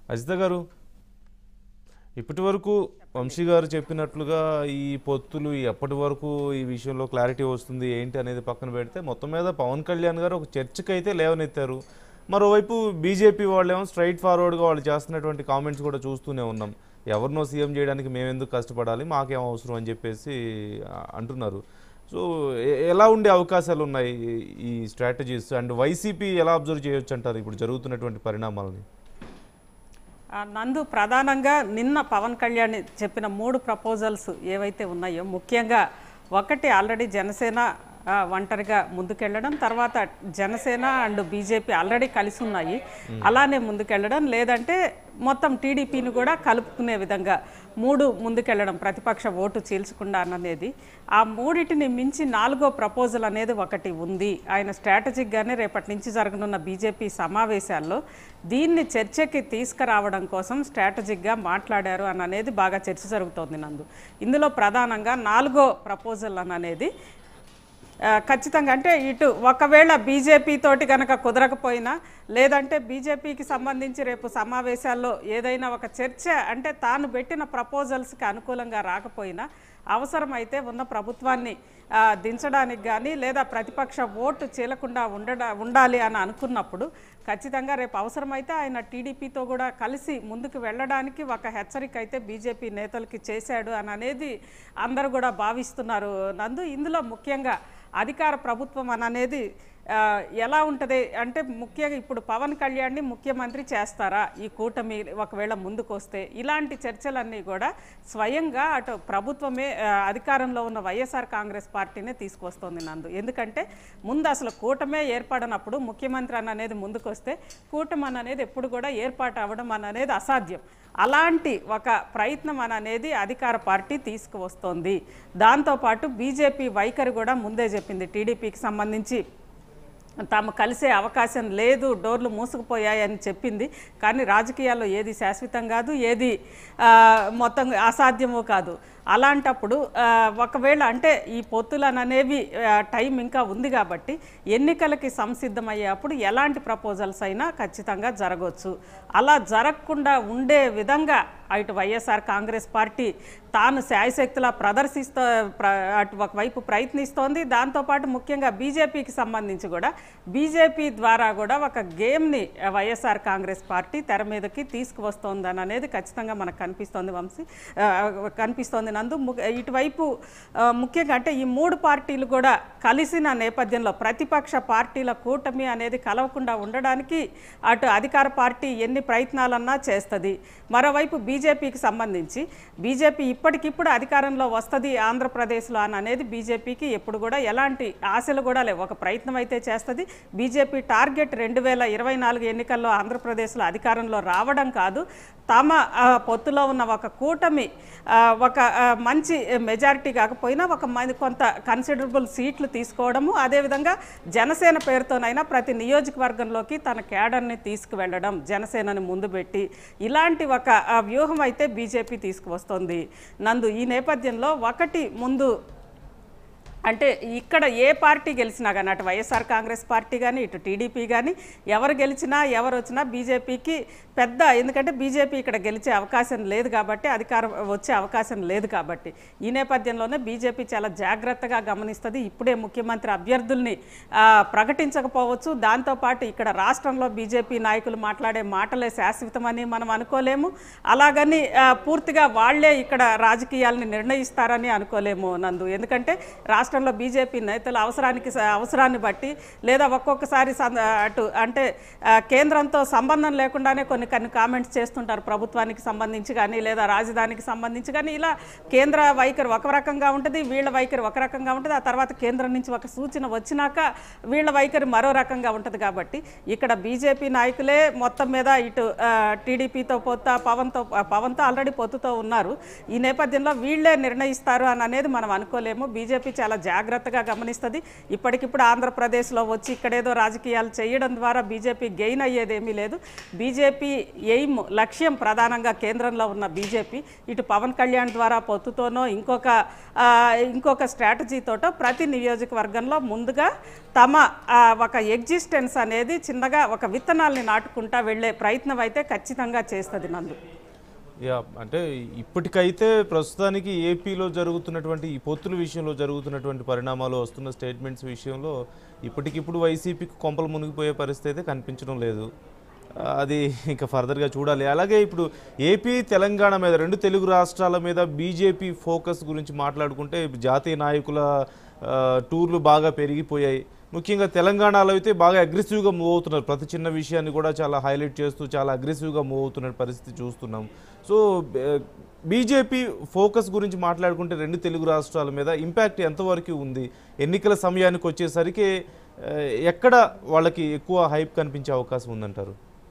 అజిత గారు ఇప్పటి వరకు వంశీ గారు చెప్పినట్లుగా ఈ పొత్తులు ఎప్పటి వరకు ఈ విషయంలో క్లారిటీ వస్తుంది ఏంటి అనేది పక్కన పెడితే మొత్తం మీద పవన్ కళ్యాణ్ గారు ఒక చర్చకి అయితే లేవనెత్తారు మరోవైపు బీజేపీ వాళ్ళేమో స్ట్రైట్ ఫార్వర్డ్గా వాళ్ళు చేస్తున్నటువంటి కామెంట్స్ కూడా చూస్తూనే ఉన్నాం ఎవరినో సీఎం చేయడానికి మేము ఎందుకు కష్టపడాలి మాకేం అవసరం అని చెప్పేసి ఆ, అంటున్నారు సో ఎ- ఎలా ఉండే అవకాశాలు ఉన్నాయి ఈ- ఈ స్ట్రాటజీస్ అండ్ వైసీపీ ఎలా అబ్జర్వ్ చేయొచ్చు అంటారు ఇప్పుడు జరుగుతున్నటువంటి పరిణామాలని ఆ, నందు ప్రధానంగా నిన్న పవన్ కళ్యాణ్ చెప్పిన మూడు ప్రపోజల్స్ ఏవైతే ఉన్నాయో ముఖ్యంగా ఒకటి ఆల్రెడీ జనసేన ఆ, ఒంటరిగా ముందుకెళ్ళడం తర్వాత జనసేన అండ్ బీజేపీ ఆల్రెడీ కలిసి ఉన్నాయి అలానే ముందుకెళ్ళడం లేదంటే మొత్తం టీడీపీని కూడా కలుపుకునే విధంగా మూడు ముందుకెళ్ళడం ప్రతిపక్ష ఓటు చీల్చకుండా అన్నది ఆ మూడిటిని మించి నాలుగో ప్రపోజల్ అనేది ఒకటి ఉంది ఆయన స్ట్రాటజిక్గానే రేపటి నుంచి జరగనున్న బీజేపీ సమావేశాల్లో దీన్ని చర్చకి తీసుకురావడం కోసం స్ట్రాటజిక్గా మాట్లాడారు అని అనేది బాగా చర్చ జరుగుతోంది నందు ఇందులో ప్రధానంగా నాలుగో ప్రపోజల్ అని అనేది ఆ, ఖచ్చితంగా అంటే ఇటు ఒకవేళ బీజేపీ తోటి కనుక కుదరకపోయినా లేదంటే బీజేపీకి సంబంధించి రేపు సమావేశాల్లో ఏదైనా ఒక చర్చ అంటే తాను పెట్టిన ప్రపోజల్స్కి అనుకూలంగా రాకపోయినా అవసరమైతే ఉన్న ప్రభుత్వాన్ని ఆ, దించడానికి కానీ లేదా ప్రతిపక్ష ఓటు చీలకుండా ఉండడ ఉండాలి అని అనుకున్నప్పుడు ఖచ్చితంగా రేపు అవసరమైతే ఆయన టీడీపీతో కూడా కలిసి ముందుకు వెళ్ళడానికి ఒక హెచ్చరిక అయితే బీజేపీ నేతలకి చేశాడు అని అనేది అందరూ కూడా భావిస్తున్నారు నందు ఇందులో ముఖ్యంగా అధికార ప్రభుత్వం అని అనేది ఆ, ఎలా ఉంటుంది అంటే ముఖ్యంగా ఇప్పుడు పవన్ కళ్యాణ్ని ముఖ్యమంత్రి చేస్తారా ఈ కూటమి ఒకవేళ ముందుకు వస్తే ఇలాంటి చర్చలన్నీ కూడా స్వయంగా అటు ప్రభుత్వమే ఆ, అధికారంలో ఉన్న వైఎస్ఆర్ కాంగ్రెస్ పార్టీనే తీసుకొస్తుంది నందు ఎందుకంటే ముందు అసలు కూటమే ఏర్పడనప్పుడు ముఖ్యమంత్రి అని అనేది ముందుకు వస్తే కూటమి అని అనేది ఎప్పుడు కూడా ఏర్పాటు అవ్వడం అని అనేది అసాధ్యం అలాంటి ఒక ప్రయత్నం అని అనేది అధికార పార్టీ తీసుకువస్తోంది దాంతోపాటు బీజేపీ వైఖరి కూడా ముందే చెప్పింది టీడీపీకి సంబంధించి తాము కలిసే అవకాశం లేదు డోర్లు మూసుకుపోయాయని చెప్పింది కానీ రాజకీయాల్లో ఏది శాశ్వతం కాదు ఏది ఆ, మొత్తం అసాధ్యమో కాదు అలాంటప్పుడు ఆ, ఒకవేళ అంటే ఈ పొత్తులను అనేవి ఆ, టైం ఇంకా ఉంది కాబట్టి ఎన్నికలకి సంసిద్ధమయ్యేప్పుడు ఎలాంటి ప్రపోజల్స్ అయినా ఖచ్చితంగా జరగవచ్చు అలా జరగకుండా ఉండే విధంగా ఇటు వైఎస్ఆర్ కాంగ్రెస్ పార్టీ తాను శాయశక్తులా ప్రదర్శిస్తూ ప్ర అటు ఒకవైపు ప్రయత్నిస్తోంది దాంతోపాటు ముఖ్యంగా బీజేపీకి సంబంధించి కూడా బీజేపీ ద్వారా కూడా ఒక గేమ్ని వైఎస్ఆర్ కాంగ్రెస్ పార్టీ తెర మీదకి తీసుకువస్తోందని అనేది ఖచ్చితంగా మనకు కనిపిస్తోంది వంశీ ఆ, కనిపిస్తోంది నందు ము- ఇటువైపు ఆ, ముఖ్యంగా అంటే ఈ మూడు పార్టీలు కూడా కలిసిన నేపథ్యంలో ప్రతిపక్ష పార్టీల కూటమి అనేది కలవకుండా ఉండడానికి అటు అధికార పార్టీ ఎన్ని ప్రయత్నాలన్నా చేస్తుంది మరోవైపు బీజేపీకి సంబంధించి బీజేపీ ఇప్పటికిప్పుడు అధికారంలో వస్తుంది ఆంధ్రప్రదేశ్లో అని అనేది బీజేపీకి ఎప్పుడు కూడా ఎలాంటి ఆశలు కూడా లేవు ఒక ప్రయత్నం అయితే చేస్తుంది బీజేపీ టార్గెట్ రెండు వేల ఇరవై నాలుగు ఎన్నికల్లో ఆంధ్రప్రదేశ్లో అధికారంలో రావడం కాదు తమ ఆ, పొత్తులో ఉన్న ఒక కూటమి ఆ, ఒక ఆ, మంచి మెజారిటీ కాకపోయినా ఒక మంది కొంత కన్సిడరబుల్ సీట్లు తీసుకోవడము అదేవిధంగా జనసేన పేరుతోనైనా ప్రతి నియోజకవర్గంలోకి తన క్యాడర్ని తీసుకువెళ్ళడం జనసేనని ముందు పెట్టి ఇలాంటి ఒక ఆ, వ్యూహం అయితే బీజేపీ తీసుకువస్తుంది నందు ఈ నేపథ్యంలో ఒకటి ముందు అంటే ఇక్కడ ఏ పార్టీ గెలిచినా కానీ అటు వైఎస్ఆర్ కాంగ్రెస్ పార్టీ కానీ ఇటు టీడీపీ కానీ ఎవరు గెలిచినా ఎవరు వచ్చినా బీజేపీకి పెద్ద ఎందుకంటే బీజేపీ ఇక్కడ గెలిచే అవకాశం లేదు కాబట్టి అధికారం వచ్చే అవకాశం లేదు కాబట్టి ఈ నేపథ్యంలోనే బీజేపీ చాలా జాగ్రత్తగా గమనిస్తుంది ఇప్పుడే ముఖ్యమంత్రి అభ్యర్థుల్ని ఆ, ప్రకటించకపోవచ్చు దాంతోపాటు ఇక్కడ రాష్ట్రంలో బీజేపీ నాయకులు మాట్లాడే మాటలే శాశ్వతమని మనం అనుకోలేము అలాగని ఆ, పూర్తిగా వాళ్లే ఇక్కడ రాజకీయాలని నిర్ణయిస్తారని అనుకోలేము నందు ఎందుకంటే రాష్ట్రంలో బీజేపీ నేతల అవసరానికి స- అవసరాన్ని బట్టి లేదా ఒక్కొక్కసారి సం- అటు అంటే ఆ, కేంద్రంతో సంబంధం లేకుండానే కొన్ని కొన్ని కామెంట్స్ చేస్తుంటారు ప్రభుత్వానికి సంబంధించి కానీ లేదా రాజధానికి సంబంధించి కానీ ఇలా కేంద్ర వైఖరి ఒక రకంగా ఉంటుంది వీళ్ళ వైఖరి ఒక రకంగా ఉంటుంది ఆ తర్వాత కేంద్రం నుంచి ఒక సూచన వచ్చినాక వీళ్ళ వైఖరి మరో రకంగా ఉంటుంది కాబట్టి ఇక్కడ బీజేపీ నాయకులే మొత్తం మీద ఇటు ఆ, టీడీపీతో పొత్త పవన్తో పవన్తో ఆల్రెడీ పొత్తుతో ఉన్నారు ఈ నేపథ్యంలో వీళ్ళే నిర్ణయిస్తారు అని అనేది మనం అనుకోలేము బీజేపీ చాలా చాలా జాగ్రత్తగా గమనిస్తుంది ఇప్పటికిప్పుడు ఆంధ్రప్రదేశ్లో వచ్చి ఇక్కడేదో రాజకీయాలు చేయడం ద్వారా బీజేపీ గెయిన్ అయ్యేదేమీ లేదు బీజేపీ ఎయిమ్ లక్ష్యం ప్రధానంగా కేంద్రంలో ఉన్న బీజేపీ ఇటు పవన్ కళ్యాణ్ ద్వారా పొత్తుతోనో ఇంకొక ఆ, ఇంకొక స్ట్రాటజీతోటో ప్రతి నియోజకవర్గంలో ముందుగా తమ ఆ, ఒక ఎగ్జిస్టెన్స్ అనేది చిన్నగా ఒక విత్తనాల్ని నాటుకుంటా వెళ్ళే ప్రయత్నం అయితే ఖచ్చితంగా చేస్తుంది నందు యా అంటే ఇప్పటికైతే ప్రస్తుతానికి ఏపీలో జరుగుతున్నటువంటి ఈ పొత్తుల విషయంలో జరుగుతున్నటువంటి పరిణామాలు వస్తున్న స్టేట్మెంట్స్ విషయంలో ఇప్పటికిప్పుడు వైసీపీకి కొంపలు మునిగిపోయే పరిస్థితి అయితే కనిపించడం లేదు ఆ, అది ఇంకా ఫర్దర్గా చూడాలి అలాగే ఇప్పుడు ఏపీ తెలంగాణ మీద రెండు తెలుగు రాష్ట్రాల మీద బీజేపీ ఫోకస్ గురించి మాట్లాడుకుంటే జాతీయ నాయకుల ఆ, టూర్లు బాగా పెరిగిపోయాయి ముఖ్యంగా తెలంగాణలో అయితే బాగా అగ్రెసివ్గా మూవ్ అవుతున్నారు ప్రతి చిన్న విషయాన్ని కూడా చాలా హైలైట్ చేస్తూ చాలా అగ్రెసివ్గా మూవ్ అవుతున్న పరిస్థితి చూస్తున్నాం సో బీజేపీ ఫోకస్ గురించి మాట్లాడుకుంటే రెండు తెలుగు రాష్ట్రాల మీద ఇంపాక్ట్ ఎంతవరకు ఉంది ఎన్నికల సమయానికి వచ్చేసరికి ఆ, ఎక్కడ వాళ్ళకి ఎక్కువ హైప్ కనిపించే అవకాశం ఉందంటారు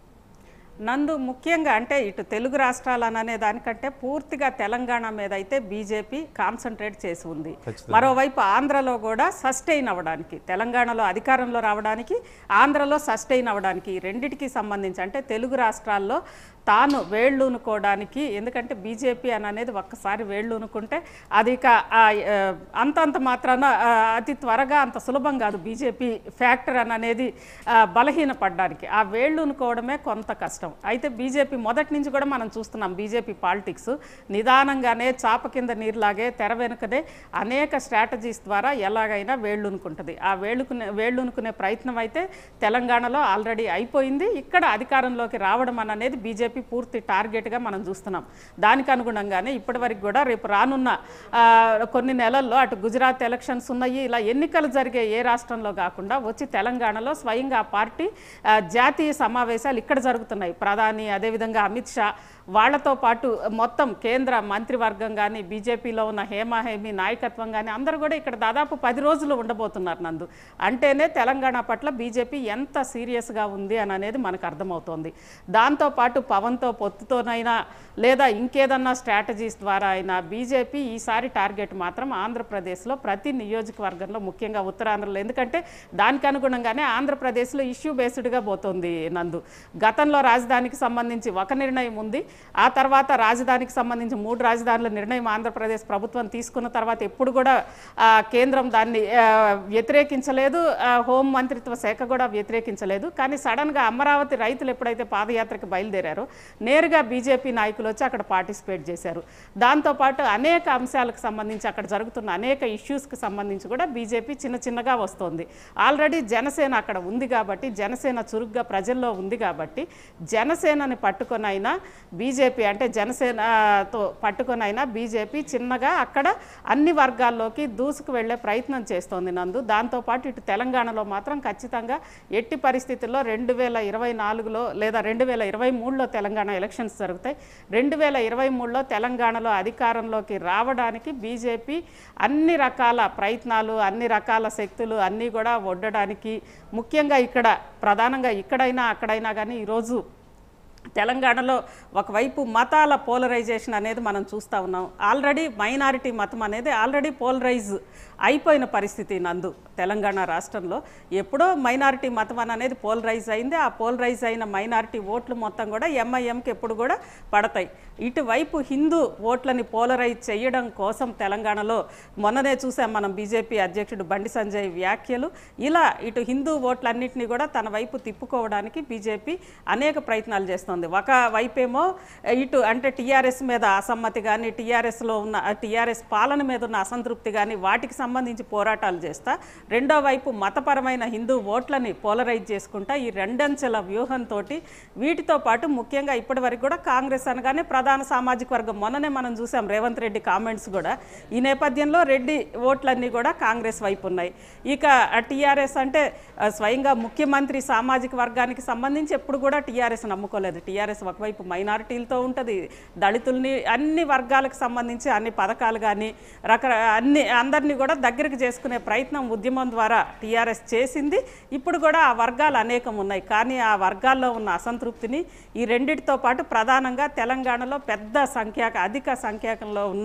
నందు ముఖ్యంగా అంటే ఇటు తెలుగు రాష్ట్రాలు అనే దానికంటే పూర్తిగా తెలంగాణ మీద అయితే బీజేపీ కాన్సన్ట్రేట్ చేసి ఉంది ఖచ్చితంగా. మరోవైపు ఆంధ్రలో కూడా సస్టైన్ అవ్వడానికి తెలంగాణలో అధికారంలో రావడానికి ఆంధ్రలో సస్టైన్ అవ్వడానికి ఈ రెండిటికి సంబంధించి అంటే తెలుగు రాష్ట్రాల్లో తాను వేళ్ళూనుకోవడానికి ఎందుకంటే బీజేపీ అని అనేది ఒక్కసారి వేళ్ళూనుకుంటే అది ఇక ఆ, ఆ, అంతంత మాత్రాన ఆ, అతి త్వరగా అంత సులభం కాదు బీజేపీ ఫ్యాక్టర్ అని అనేది ఆ, బలహీనపడడానికి ఆ వేళ్ళూనుకోవడమే కొంత కష్టం అయితే బీజేపీ మొదటి నుంచి కూడా మనం చూస్తున్నాం బీజేపీ పాలిటిక్స్ నిదానంగానే చాప కింద నీరులాగే తెర వెనుకదే అనేక స్ట్రాటజీస్ ద్వారా ఎలాగైనా వేళ్ళునుకుంటుంది ఆ వేళ్ళుకునే వేళ్ళునుకునే ప్రయత్నం అయితే తెలంగాణలో ఆల్రెడీ అయిపోయింది ఇక్కడ అధికారంలోకి రావడం అని అనేది బీజేపీ పూర్తి టార్గెట్గా మనం చూస్తున్నాం దానికి అనుగుణంగానే ఇప్పటివరకు కూడా రేపు రానున్న ఆ, కొన్ని నెలల్లో అటు గుజరాత్ ఎలక్షన్స్ ఉన్నాయి ఇలా ఎన్నికలు జరిగే ఏ రాష్ట్రంలో కాకుండా వచ్చి తెలంగాణలో స్వయంగా ఆ పార్టీ ఆ, జాతీయ సమావేశాలు ఇక్కడ జరుగుతున్నాయి ప్రధాని అదేవిధంగా అమిత్ షా వాళ్ళతో పాటు మొత్తం కేంద్ర మంత్రివర్గం కానీ బీజేపీలో ఉన్న హేమా హేమి నాయకత్వం కానీ అందరూ కూడా ఇక్కడ దాదాపు పది రోజులు ఉండబోతున్నారు నందు అంటేనే తెలంగాణ పట్ల బీజేపీ ఎంత సీరియస్గా ఉంది అని అనేది మనకు అర్థమవుతోంది దాంతోపాటు పవన్తో పొత్తుతోనైనా లేదా ఇంకేదన్నా స్ట్రాటజీస్ ద్వారా అయినా బీజేపీ ఈసారి టార్గెట్ మాత్రం ఆంధ్రప్రదేశ్లో ప్రతి నియోజకవర్గంలో ముఖ్యంగా ఉత్తరాంధ్రలో ఎందుకంటే దానికి అనుగుణంగానే ఆంధ్రప్రదేశ్లో ఇష్యూ బేస్డ్గా పోతుంది నందు గతంలో రాజధానికి సంబంధించి ఒక నిర్ణయం ఉంది ఆ తర్వాత రాజధానికి సంబంధించి మూడు రాజధానుల నిర్ణయం ఆంధ్రప్రదేశ్ ప్రభుత్వం తీసుకున్న తర్వాత ఎప్పుడు కూడా ఆ, కేంద్రం దాన్ని ఆ, వ్యతిరేకించలేదు ఆ, హోం మంత్రిత్వ శాఖ కూడా వ్యతిరేకించలేదు కానీ సడన్గా అమరావతి రైతులు ఎప్పుడైతే పాదయాత్రకు బయలుదేరారో నేరుగా బీజేపీ నాయకులు వచ్చి అక్కడ పార్టిసిపేట్ చేశారు దాంతోపాటు అనేక అంశాలకు సంబంధించి అక్కడ జరుగుతున్న అనేక ఇష్యూస్కి సంబంధించి కూడా బీజేపీ చిన్న చిన్నగా వస్తోంది ఆల్రెడీ జనసేన అక్కడ ఉంది కాబట్టి జనసేన చురుగ్గా ప్రజల్లో ఉంది కాబట్టి జనసేనని పట్టుకొనైనా బీజేపీ అంటే జనసేనతో పట్టుకొనైనా బీజేపీ చిన్నగా అక్కడ అన్ని వర్గాల్లోకి దూసుకు వెళ్ళే ప్రయత్నం చేస్తోంది నందు దాంతోపాటు ఇటు తెలంగాణలో మాత్రం ఖచ్చితంగా ఎట్టి పరిస్థితుల్లో రెండు వేల ఇరవై నాలుగులో లేదా రెండు వేల ఇరవై మూడులో తెలంగాణ ఎలక్షన్స్ జరుగుతాయి రెండు వేల ఇరవై మూడులో తెలంగాణలో అధికారంలోకి రావడానికి బీజేపీ అన్ని రకాల ప్రయత్నాలు అన్ని రకాల శక్తులు అన్నీ కూడా ఒడ్డడానికి ముఖ్యంగా ఇక్కడ ప్రధానంగా ఇక్కడైనా అక్కడైనా కానీ ఈరోజు తెలంగాణలో ఒకవైపు మతాల పోలరైజేషన్ అనేది మనం చూస్తూ ఉన్నాం ఆల్రెడీ మైనారిటీ మతం అనేది ఆల్రెడీ పోలరైజ్ అయిపోయిన పరిస్థితి నందు తెలంగాణ రాష్ట్రంలో ఎప్పుడో మైనారిటీ మతం అని అనేది పోలరైజ్ అయింది ఆ పోలరైజ్ అయిన మైనారిటీ ఓట్లు మొత్తం కూడా ఎంఐఎంకి ఎప్పుడు కూడా పడతాయి ఇటువైపు హిందూ ఓట్లని పోలరైజ్ చేయడం కోసం తెలంగాణలో మొన్ననే చూసాం మనం బీజేపీ అధ్యక్షుడు బండి సంజయ్ వ్యాఖ్యలు ఇలా ఇటు హిందూ ఓట్లన్నింటినీ కూడా తన వైపు తిప్పుకోవడానికి బీజేపీ అనేక ప్రయత్నాలు చేస్తోంది ఒక వైపేమో ఇటు అంటే టీఆర్ఎస్ మీద అసమ్మతి కానీ టీఆర్ఎస్లో ఉన్న టీఆర్ఎస్ పాలన మీద ఉన్న అసంతృప్తి కానీ వాటికి సంబంధించి పోరాటాలు చేస్తా రెండో వైపు మతపరమైన హిందూ ఓట్లని పోలరైజ్ చేసుకుంటా ఈ రెండంచెల వ్యూహంతో వీటితో పాటు ముఖ్యంగా ఇప్పటి వరకు కూడా కాంగ్రెస్ అనగానే ప్రధాన సామాజిక వర్గం మొన్ననే మనం చూసాం రేవంత్ రెడ్డి కామెంట్స్ కూడా ఈ నేపథ్యంలో రెడ్డి ఓట్లన్నీ కూడా కాంగ్రెస్ వైపు ఉన్నాయి ఇక టీఆర్ఎస్ అంటే ఆ, స్వయంగా ముఖ్యమంత్రి సామాజిక వర్గానికి సంబంధించి ఎప్పుడు కూడా టీఆర్ఎస్ నమ్ముకోలేదు టీఆర్ఎస్ ఒకవైపు మైనారిటీలతో ఉంటుంది దళితుల్ని అన్ని వర్గాలకు సంబంధించి అన్ని పథకాలు కానీ రక అన్ని అందరినీ కూడా దగ్గరికి చేసుకునే ప్రయత్నం ఉద్యమం ద్వారా టీఆర్ఎస్ చేసింది ఇప్పుడు కూడా ఆ వర్గాలు అనేకం ఉన్నాయి కానీ ఆ వర్గాల్లో ఉన్న అసంతృప్తిని ఈ రెండిటితో పాటు ప్రధానంగా తెలంగాణలో పెద్ద సంఖ్యాక అధిక సంఖ్యాకంలో ఉన్న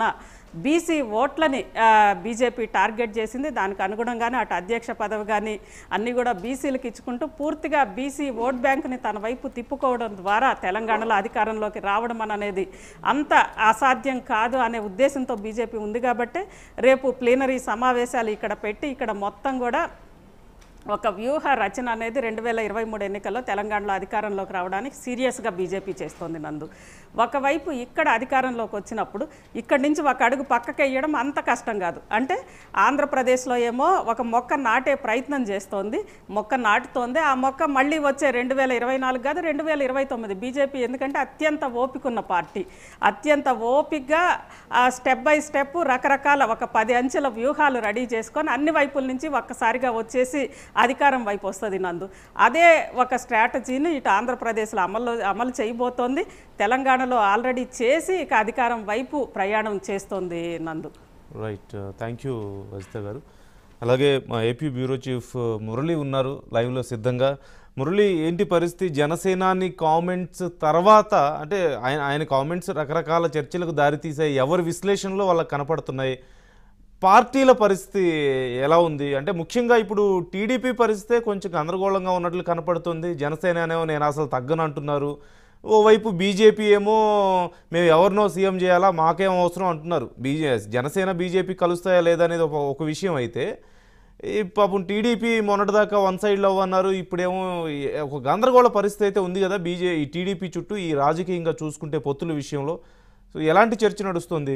బీసీ ఓట్లని బీజేపీ టార్గెట్ చేసింది దానికి అనుగుణంగానే అటు అధ్యక్ష పదవి కానీ అన్నీ కూడా బీసీలకు ఇచ్చుకుంటూ పూర్తిగా బీసీ ఓట్ బ్యాంక్ని తన వైపు తిప్పుకోవడం ద్వారా తెలంగాణలో అధికారంలోకి రావడం అనేది అంత అసాధ్యం కాదు అనే ఉద్దేశంతో బీజేపీ ఉంది కాబట్టి రేపు ప్లీనరీ సమావేశాలు ఇక్కడ పెట్టి ఇక్కడ మొత్తం కూడా ఒక వ్యూహ రచన అనేది రెండు వేల ఇరవై మూడు ఎన్నికల్లో తెలంగాణలో అధికారంలోకి రావడానికి సీరియస్గా బీజేపీ చేస్తోంది నందు ఒకవైపు ఇక్కడ అధికారంలోకి వచ్చినప్పుడు ఇక్కడి నుంచి ఒక అడుగు పక్కకి వేయడం అంత కష్టం కాదు అంటే ఆంధ్రప్రదేశ్లో ఏమో ఒక మొక్క నాటే ప్రయత్నం చేస్తోంది మొక్క నాటుతోంది ఆ మొక్క మళ్ళీ వచ్చే రెండు వేల ఇరవై నాలుగు కాదు రెండు వేల ఇరవై తొమ్మిది బీజేపీ ఎందుకంటే అత్యంత ఓపిక పార్టీ అత్యంత ఓపికగా స్టెప్ బై స్టెప్ రకరకాల ఒక పది అంచెల వ్యూహాలు రెడీ చేసుకొని అన్ని వైపుల నుంచి ఒక్కసారిగా వచ్చేసి అధికారం వైపు వస్తుంది నందు అదే ఒక స్ట్రాటజీని ఇటు ఆంధ్రప్రదేశ్లో అమలు అమలు చేయబోతోంది తెలంగాణలో ఆల్రెడీ చేసి ఇక అధికారం వైపు ప్రయాణం చేస్తోంది నందు రైట్ థ్యాంక్ యూ రజిత గారు అలాగే మా ఏపీ బ్యూరో చీఫ్ మురళి ఉన్నారు లైవ్లో సిద్ధంగా మురళి ఏంటి పరిస్థితి జనసేనాని కామెంట్స్ తర్వాత అంటే ఆయన ఆయన కామెంట్స్ రకరకాల చర్చలకు దారితీసాయి ఎవరి విశ్లేషణలో వాళ్ళకి కనపడుతున్నాయి పార్టీల పరిస్థితి ఎలా ఉంది అంటే ముఖ్యంగా ఇప్పుడు టీడీపీ పరిస్థితే కొంచెం గందరగోళంగా ఉన్నట్లు కనపడుతుంది జనసేన అనేమో నేను అసలు తగ్గను అంటున్నారు ఓవైపు బీజేపీ ఏమో మేము ఎవరినో సీఎం చేయాలా మాకేం అవసరం అంటున్నారు బీజే జనసేన బీజేపీ కలుస్తాయా లేదా అనేది ఒక ఒక విషయం అయితే ఈ పాపం టీడీపీ మొన్నటిదాకా వన్ సైడ్లో అన్నారు ఇప్పుడేమో ఈ- ఒక గందరగోళ పరిస్థితి అయితే ఉంది కదా బీజే ఈ టీడీపీ చుట్టూ ఈ రాజకీయంగా చూసుకుంటే పొత్తుల విషయంలో సో ఎలాంటి చర్చ నడుస్తుంది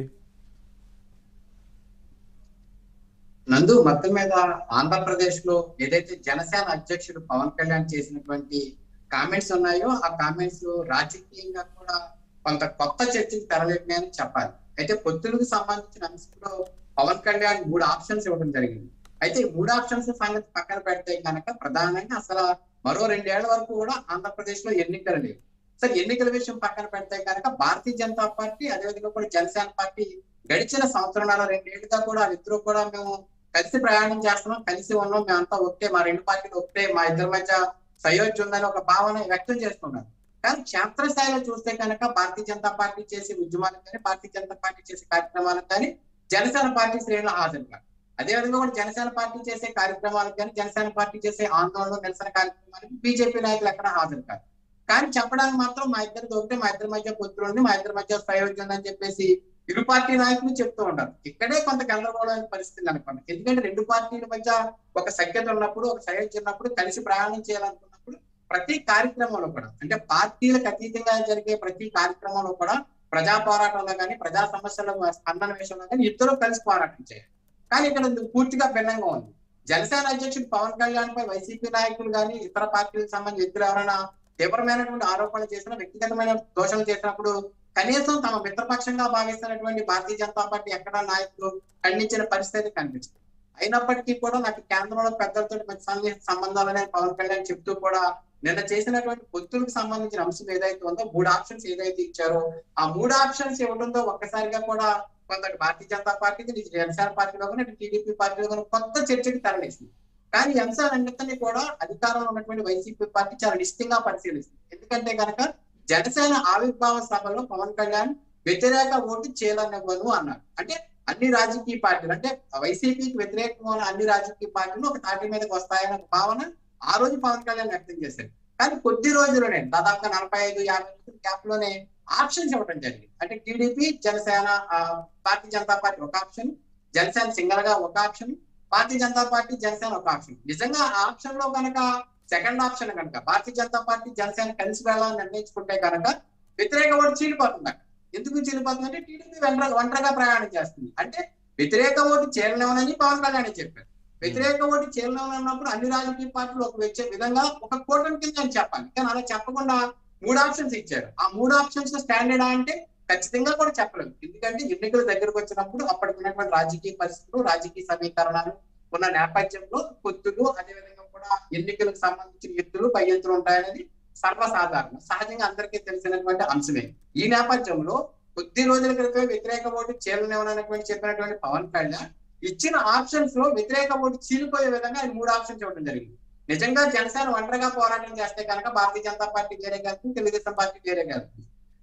నందు మొత్తం మీద ఆంధ్రప్రదేశ్ లో ఏదైతే జనసేన అధ్యక్షుడు పవన్ కళ్యాణ్ చేసినటువంటి కామెంట్స్ ఉన్నాయో ఆ కామెంట్స్ రాజకీయంగా కూడా కొంత కొత్త చర్చకు తెరలేపినాయని చెప్పాలి అయితే పొత్తులకు సంబంధించిన అంశంలో పవన్ కళ్యాణ్ మూడు ఆప్షన్స్ ఇవ్వడం జరిగింది అయితే ఈ మూడు ఆప్షన్స్ సంగతి పక్కన పెడితే కనుక ప్రధానంగా అసలు మరో రెండేళ్ల వరకు కూడా ఆంధ్రప్రదేశ్ లో ఎన్నికలు లేవు సరే ఎన్నికల విషయం పక్కన పెడితే కనుక భారతీయ జనతా పార్టీ అదేవిధంగా కూడా జనసేన పార్టీ గడిచిన సంవత్సరాల రెండేళ్లుగా కూడా ఇద్దరు కూడా మేము కలిసి ప్రయాణం చేస్తున్నాం కలిసి ఉన్నాం మేమంతా ఒకే మా రెండు పార్టీలు ఒకే మా ఇద్దరి మధ్య సయోధ్య ఉందని ఒక భావన వ్యక్తం చేస్తున్నారు కానీ క్షేత్రస్థాయిలో చూస్తే కనుక భారతీయ జనతా పార్టీ చేసే ఉద్యమాలకు కానీ భారతీయ జనతా పార్టీ చేసే కార్యక్రమాలకు కానీ జనసేన పార్టీ శ్రేణులు హాజరు కాదు అదేవిధంగా కూడా జనసేన పార్టీ చేసే కార్యక్రమాలకు కానీ జనసేన పార్టీ చేసే ఆందోళన నిరసన కార్యక్రమాలకు బీజేపీ నాయకులు ఎక్కడ హాజరు కాదు కానీ చెప్పడానికి మాత్రం మా ఇద్దరిది ఒకటే మా ఇద్దరి మధ్య పొత్తులు ఉంది మా ఇద్దరి మధ్య సయోధ్య ఉందని చెప్పేసి ఇరు పార్టీ నాయకులు చెప్తూ ఉంటారు ఇక్కడే కొంత గందరగోళమైన పరిస్థితి అనుకోండి ఎందుకంటే రెండు పార్టీల మధ్య ఒక సఖ్యత ఉన్నప్పుడు ఒక సయోధ్య ఉన్నప్పుడు కలిసి ప్రయాణం చేయాలనుకున్నప్పుడు ప్రతి కార్యక్రమంలో కూడా అంటే పార్టీలకు అతీతంగా జరిగే ప్రతి కార్యక్రమంలో కూడా ప్రజా పోరాటంలో కానీ ప్రజా సమస్యల స్పందన విషయంలో కానీ ఇద్దరు కలిసి పోరాటం చేయాలి కానీ ఇక్కడ ఇది పూర్తిగా భిన్నంగా ఉంది జనసేన అధ్యక్షుడు పవన్ కళ్యాణ్ పై వైసీపీ నాయకులు కానీ ఇతర పార్టీలకు సంబంధించిన వ్యక్తులు ఎవరైనా తీవ్రమైనటువంటి ఆరోపణలు చేసిన వ్యక్తిగతమైన దోషాలు చేసినప్పుడు కనీసం తమ మిత్రపక్షంగా భావిస్తున్నటువంటి భారతీయ జనతా పార్టీ ఎక్కడ నాయకులు ఖండించిన పరిస్థితి కనిపిస్తుంది అయినప్పటికీ కూడా నాకు కేంద్రంలో పెద్దలతో మంచి సన్నిహిత సంబంధాలనే పవన్ కళ్యాణ్ చెప్తూ కూడా నిన్న చేసినటువంటి పొత్తులకు సంబంధించిన అంశం ఏదైతే ఉందో మూడు ఆప్షన్స్ ఏదైతే ఇచ్చారో ఆ మూడు ఆప్షన్స్ ఇవ్వడంతో ఒక్కసారిగా కూడా కొంత భారతీయ జనతా పార్టీకి ఇటు జనసేన పార్టీలో కానీ ఇటు టీడీపీ పార్టీలో కానీ కొత్త చర్చకి తరలిస్తుంది కానీ ఈ అంశాలన్నింటినీ కూడా అధికారంలో ఉన్నటువంటి వైసీపీ పార్టీ చాలా నిశ్చితంగా పరిశీలిస్తుంది ఎందుకంటే కనుక జనసేన ఆవిర్భావ సభలో పవన్ కళ్యాణ్ వ్యతిరేక ఓటు చేయాలనివ్వను అన్నారు అంటే అన్ని రాజకీయ పార్టీలు అంటే వైసీపీకి వ్యతిరేకమైన అన్ని రాజకీయ పార్టీలు ఒక తాటి మీదకి వస్తాయన్న భావన ఆ రోజు పవన్ కళ్యాణ్ వ్యక్తం చేశారు కానీ కొద్ది రోజుల్లోనే దాదాపుగా నలభై ఐదు యాభై రోజుల గ్యాప్ లోనే ఆప్షన్స్ ఇవ్వడం జరిగింది అంటే టీడీపీ జనసేన ఆ, భారతీయ జనతా పార్టీ ఒక ఆప్షన్ జనసేన సింగల్ గా ఒక ఆప్షన్ భారతీయ జనతా పార్టీ జనసేన ఒక ఆప్షన్ నిజంగా ఆ ఆప్షన్ లో కనుక సెకండ్ ఆప్షన్ కనుక భారతీయ జనతా పార్టీ జనసేన కలిసి వెళ్ళాలని నిర్ణయించుకుంటే కనుక వ్యతిరేక ఓటు చీలిపోతుంది అక్కడ ఎందుకు చీలిపోతుంది అంటే టీడీపీ ఒంటరి ఒంటరిగా ప్రయాణం చేస్తుంది అంటే వ్యతిరేక ఓటు చేరలేమని పవన్ కళ్యాణ్ చెప్పారు వ్యతిరేక ఓటు చేరలేమన్నప్పుడు అన్ని రాజకీయ పార్టీలు ఒక వచ్చే విధంగా ఒక కూటమి కింద అని చెప్పాలి కానీ అలా చెప్పకుండా మూడు ఆప్షన్స్ ఇచ్చారు ఆ మూడు ఆప్షన్స్ స్టాండర్డ్ అంటే ఖచ్చితంగా కూడా చెప్పలేదు ఎందుకంటే ఎన్నికల దగ్గరకు వచ్చినప్పుడు అప్పటికి ఉన్నటువంటి రాజకీయ పరిస్థితులు రాజకీయ సమీకరణాలు ఉన్న నేపథ్యంలో పొత్తులు అదేవిధంగా కూడా ఎన్నికలకు సంబంధించిన ఎత్తులు పై ఎత్తులు ఉంటాయనేది సర్వసాధారణం సహజంగా అందరికీ తెలిసినటువంటి అంశమే ఈ నేపథ్యంలో కొద్ది రోజుల క్రితమే వ్యతిరేక ఓటు చేరనివ్వనటువంటి చెప్పినటువంటి పవన్ కళ్యాణ్ ఇచ్చిన ఆప్షన్స్ లో వ్యతిరేక ఓటు చీలిపోయే విధంగా ఆయన మూడు ఆప్షన్స్ ఇవ్వడం జరిగింది నిజంగా జనసేన ఒంటరిగా పోరాటం చేస్తే కనుక భారతీయ జనతా పార్టీ వేరే కాదు తెలుగుదేశం పార్టీ వేరే కాదు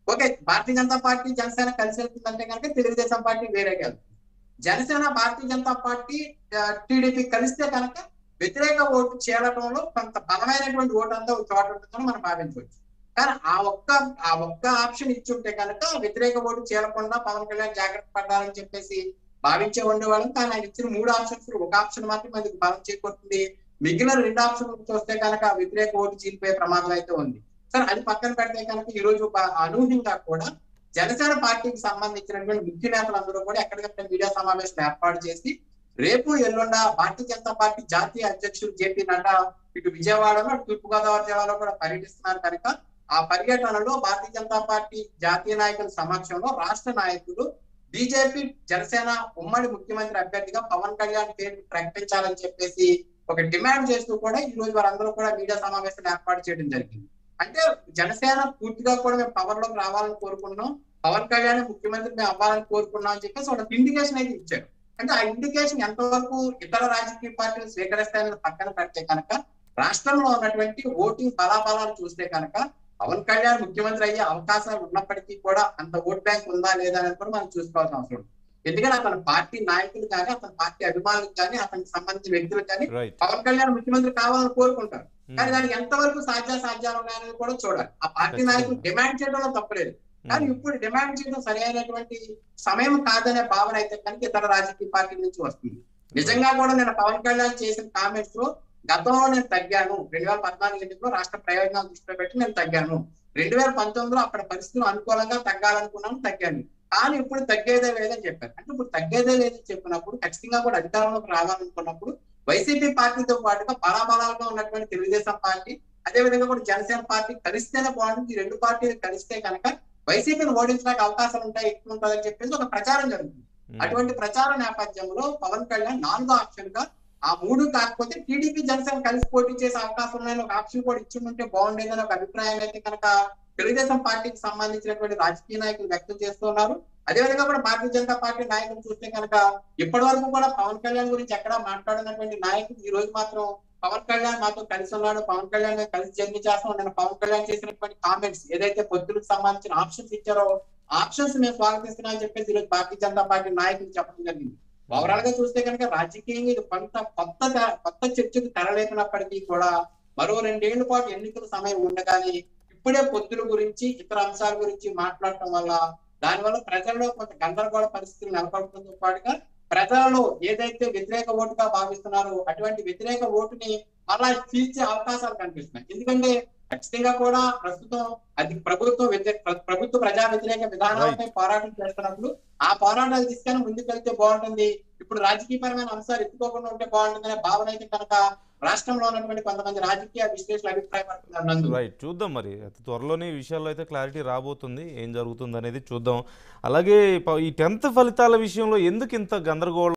ఓకే భారతీయ జనతా పార్టీ జనసేన కలిసి వెళ్తుందంటే కనుక తెలుగుదేశం పార్టీ వేరేగా వెళ్తుంది జనసేన భారతీయ జనతా పార్టీ టీడీపీ కలిస్తే కనుక వ్యతిరేక ఓటు చేరడంలో కొంత బలమైనటువంటి ఓటు అంతా ఒక చోట ఉంటుందని మనం భావించవచ్చు కానీ ఆ ఒక్క ఆ ఒక్క ఆప్షన్ ఇచ్చి ఉంటే కనుక వ్యతిరేక ఓటు చేరకుండా పవన్ కళ్యాణ్ జాగ్రత్త పడ్డారని చెప్పేసి భావించే ఉండేవాళ్ళం కానీ ఆయన ఇచ్చిన మూడు ఆప్షన్స్ ఒక ఆప్షన్ మాత్రం మనకి బలం చేకూరుతుంది మిగిలిన రెండు ఆప్షన్ చూస్తే కనుక ఆ వ్యతిరేక ఓటు చీలిపోయే ప్రమాదం అయితే ఉంది సరే అది పక్కన పెడితే కనుక ఈ రోజు బా- అనూహ్యంగా కూడా జనసేన పార్టీకి సంబంధించినటువంటి ముఖ్య నేతలందరూ కూడా ఎక్కడికక్కడ మీడియా సమావేశం ఏర్పాటు చేసి రేపు ఎల్లుండ భారతీయ జనతా పార్టీ జాతీయ అధ్యక్షుడు జేపీ నడ్డా ఇటు విజయవాడలో అటు తూర్పుగోదావరి జిల్లాలో కూడా పర్యటిస్తున్నారు కనుక ఆ పర్యటనలో భారతీయ జనతా పార్టీ జాతీయ నాయకుల సమక్షంలో రాష్ట్ర నాయకులు బీజేపీ జనసేన ఉమ్మడి ముఖ్యమంత్రి అభ్యర్థిగా పవన్ కళ్యాణ్ పేరు ప్రకటించాలని చెప్పేసి ఒక డిమాండ్ చేస్తూ కూడా ఈ రోజు వారందరూ కూడా మీడియా సమావేశం ఏర్పాటు చేయడం జరిగింది అంటే జనసేన పూర్తిగా కూడా మేము పవర్ లోకి రావాలని కోరుకున్నాం పవన్ కళ్యాణ్ ముఖ్యమంత్రి మేము అవ్వాలని కోరుకున్నాం అని చెప్పేసి ఒక ఇండికేషన్ అయితే ఇచ్చారు అంటే ఆ ఇండికేషన్ ఎంతవరకు ఇతర రాజకీయ పార్టీలు స్వీకరిస్తాయని పక్కన పెడితే కనుక రాష్ట్రంలో ఉన్నటువంటి ఓటింగ్ బలాబలాలు చూస్తే కనుక పవన్ కళ్యాణ్ ముఖ్యమంత్రి అయ్యే అవకాశాలు ఉన్నప్పటికీ కూడా అంత ఓట్ బ్యాంక్ ఉందా లేదా అనేది కూడా మనం చూసుకోవాల్సిన అవసరం ఉంది. ఎందుకంటే అతని పార్టీ నాయకులు కానీ అతని పార్టీ అభిమానులకు కానీ అతనికి సంబంధించిన వ్యక్తులకు కానీ రైట్ పవన్ కళ్యాణ్ ముఖ్యమంత్రి కావాలని కోరుకుంటారు కానీ దానికి ఎంతవరకు సాధ్య సాధ్యాలు ఉన్నాయనేది కూడా చూడాలి ఆ పార్టీ ఖచ్చితంగా. నాయకులు డిమాండ్ చేయడంలో తప్పలేదు కానీ ఇప్పుడు డిమాండ్ చేయడం సరైనటువంటి సమయం కాదనే భావన అయితే కనుక ఇతర రాజకీయ పార్టీల నుంచి వస్తుంది నిజంగా కూడా నేను పవన్ కళ్యాణ్ చేసిన కామెంట్స్ లో గతంలో నేను తగ్గాను రెండు వేల పద్నాలుగు ఎన్నికలో రాష్ట్ర ప్రయోజనాలు దృష్టిలో పెట్టి నేను తగ్గాను రెండు వేల పంతొమ్మిదిలో అక్కడ పరిస్థితులు అనుకూలంగా తగ్గాలనుకున్నాను తగ్గాను కానీ ఇప్పుడు తగ్గేదే లేదని చెప్పారు అంటే ఇప్పుడు తగ్గేదే లేదని చెప్పినప్పుడు ఖచ్చితంగా కూడా అధికారంలోకి రావాలనుకున్నప్పుడు వైసీపీ పార్టీతో పాటుగా బలాబలాలుగా ఉన్నటువంటి తెలుగుదేశం పార్టీ అదే విధంగా కూడా జనసేన పార్టీ కలిస్తేనే బాగుంటుంది ఈ రెండు పార్టీలు కలిస్తే కనుక వైసీపీని ఓడించడానికి అవకాశాలు ఉంటాయి ఎక్కువ ఉంటుందని చెప్పేసి ఒక ప్రచారం జరుగుతుంది అటువంటి ప్రచార నేపథ్యంలో పవన్ కళ్యాణ్ నాలుగో ఆప్షన్ గా ఆ మూడు కాకపోతే టీడీపీ జనసేన కలిసి పోటీ చేసే అవకాశం ఉన్నాయని ఒక ఆప్షన్ కూడా ఇచ్చి ఉంటే బాగుండేదని ఒక అభిప్రాయం అయితే కనుక తెలుగుదేశం పార్టీకి సంబంధించినటువంటి రాజకీయ నాయకులు వ్యక్తం చేస్తున్నారు అదేవిధంగా కూడా భారతీయ జనతా పార్టీ నాయకులు చూస్తే కనుక ఇప్పటి వరకు కూడా పవన్ కళ్యాణ్ గురించి ఎక్కడా మాట్లాడినటువంటి నాయకులు ఈ రోజు మాత్రం పవన్ కళ్యాణ్ మాతో కలిసి ఉన్నాడు పవన్ కళ్యాణ్ మేము కలిసి జర్నీ చేస్తాం నేను పవన్ కళ్యాణ్ చేసినటువంటి కామెంట్స్ ఏదైతే పొత్తులకు సంబంధించిన ఆప్షన్స్ ఇచ్చారో ఆప్షన్స్ మేము స్వాగతిస్తున్నాం అని చెప్పేసి ఈరోజు భారతీయ జనతా పార్టీ నాయకులు చెప్పడం జరిగింది ఓవరాల్ గా చూస్తే కనుక రాజకీయంగా ఇది కొంత కొత్త త- కొత్త చర్చకు తెరలేపినప్పటికీ కూడా మరో రెండేళ్ల పాటు ఎన్నికల సమయం ఉండగానే ఇప్పుడే పొత్తుల గురించి ఇతర అంశాల గురించి మాట్లాడటం వల్ల దానివల్ల ప్రజల్లో కొంత గందరగోళ పరిస్థితులు నెలకొల్పడంతో పాటుగా ప్రజలలో ఏదైతే వ్యతిరేక ఓటుగా భావిస్తున్నారో అటువంటి వ్యతిరేక ఓటుని మళ్ళా చీల్చే అవకాశాలు కనిపిస్తున్నాయి ఎందుకంటే ఖచ్చితంగా కూడా ప్రస్తుతం అది ప్రభుత్వం వ్యతిరేక ప్ర- ప్రభుత్వ ప్రజా వ్యతిరేక విధానాలపై పోరాటం చేస్తున్నప్పుడు ఆ పోరాటాలు తీసుకొని ముందుకెళ్తే బాగుంటుంది ఇప్పుడు రాజకీయపరమైన అంశాలు ఎత్తుకోకుండా ఉంటే బాగుంటుందనే భావన అయితే కనుక రాష్ట్రంలో ఉన్నటువంటి కొంతమంది రాజకీయ విశ్లేషకులు అభిప్రాయపడుతున్నారు నందు రైట్ చూద్దాం మరి అతి త్వరలోనే ఈ విషయాల్లో అయితే క్లారిటీ రాబోతుంది ఏం జరుగుతుంది అనేది చూద్దాం అలాగే ప- ఈ టెన్త్ ఫలితాల విషయంలో ఎందుకు ఇంత గందరగోళం